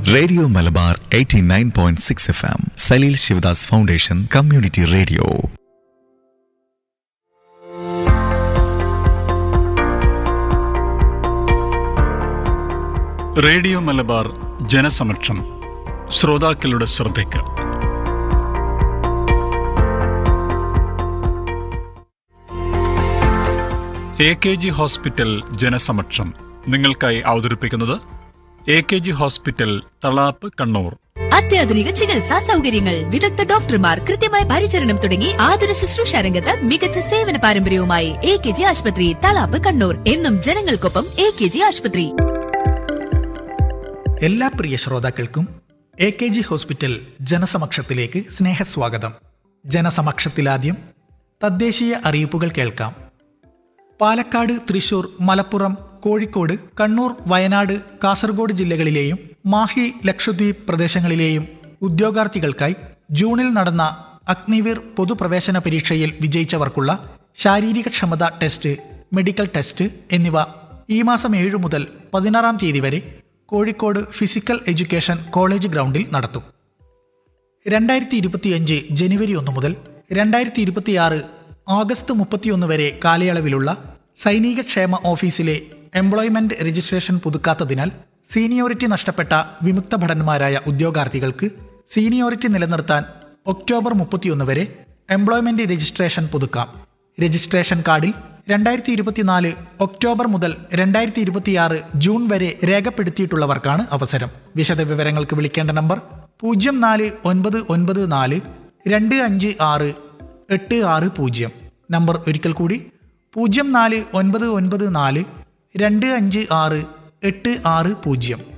radio Malabar 89.6 F M Saleel Sivadas foundation community radio radio Malabar ജനസമക്ഷം ശ്രോതാക്കളുടെ ശ്രദ്ധയ്ക്ക് എ കെ ജി ഹോസ്പിറ്റൽ ജനസമക്ഷം നിങ്ങൾക്കായി അവതരിപ്പിക്കുന്നത് A K G hospital Thalap Kannur അത്യാധുനിക ചികിത്സാ സൗകര്യങ്ങൾ വിദഗ്ധ ഡോക്ടർമാർ കൃത്യമായ പരിചരണം തുടങ്ങി ആതുര ശുശ്രൂഷ രംഗത്ത് മികച്ച സേവന പാരമ്പര്യവുമായി എ കെ ജി ആശുപത്രി തളാപ്പ് കണ്ണൂർ എന്നും ജനങ്ങൾക്കൊപ്പം എ കെ ജി ആശുപത്രി എല്ലാ പ്രിയ ശ്രോതാക്കൾക്കും എ കെ ജി ഹോസ്പിറ്റൽ ജനസമക്ഷത്തിലേക്ക് സ്നേഹസ്വാഗതം ജനസമക്ഷത്തിലാദ്യം തദ്ദേശീയ അറിയിപ്പുകൾ കേൾക്കാം പാലക്കാട് തൃശൂർ മലപ്പുറം കോഴിക്കോട് കണ്ണൂർ വയനാട് കാസർഗോഡ് ജില്ലകളിലെയും മാഹി ലക്ഷദ്വീപ് പ്രദേശങ്ങളിലെയും ഉദ്യോഗാർത്ഥികൾക്കായി ജൂണിൽ നടന്ന അഗ്നിവീർ പൊതുപ്രവേശന പരീക്ഷയിൽ വിജയിച്ചവർക്കുള്ള ശാരീരിക ക്ഷമത ടെസ്റ്റ് മെഡിക്കൽ ടെസ്റ്റ് എന്നിവ ഈ മാസം ഏഴ് മുതൽ പതിനാറാം തീയതി വരെ കോഴിക്കോട് ഫിസിക്കൽ എഡ്യൂക്കേഷൻ കോളേജ് ഗ്രൗണ്ടിൽ നടത്തും രണ്ടായിരത്തി ഇരുപത്തിയഞ്ച് ജനുവരി ഒന്ന് മുതൽ രണ്ടായിരത്തി ഇരുപത്തിയാറ് ഓഗസ്റ്റ് മുപ്പത്തിയൊന്ന് വരെ കാലയളവിലുള്ള സൈനിക ക്ഷേമ ഓഫീസിലെ എംപ്ലോയ്മെന്റ് രജിസ്ട്രേഷൻ പുതുക്കാത്തതിനാൽ സീനിയോറിറ്റി നഷ്ടപ്പെട്ട വിമുക്ത ഭടന്മാരായ ഉദ്യോഗാർത്ഥികൾക്ക് സീനിയോറിറ്റി നിലനിർത്താൻ ഒക്ടോബർ മുപ്പത്തിയൊന്ന് വരെ എംപ്ലോയ്മെന്റ് രജിസ്ട്രേഷൻ പുതുക്കാം രജിസ്ട്രേഷൻ കാർഡിൽ രണ്ടായിരത്തി ഇരുപത്തിനാല് ഒക്ടോബർ മുതൽ രണ്ടായിരത്തി ഇരുപത്തിയാറ് ജൂൺ വരെ രേഖപ്പെടുത്തിയിട്ടുള്ളവർക്കാണ് അവസരം വിശദ വിവരങ്ങൾക്ക് വിളിക്കേണ്ട നമ്പർ പൂജ്യം നാല് ഒൻപത് ഒൻപത് നാല് രണ്ട് അഞ്ച് ആറ് എട്ട് ആറ് പൂജ്യം നമ്പർ ഒരിക്കൽ കൂടി പൂജ്യം നാല് ഒൻപത് ഒൻപത് നാല് രണ്ട് അഞ്ച് ആറ് എട്ട് ആറ് പൂജ്യം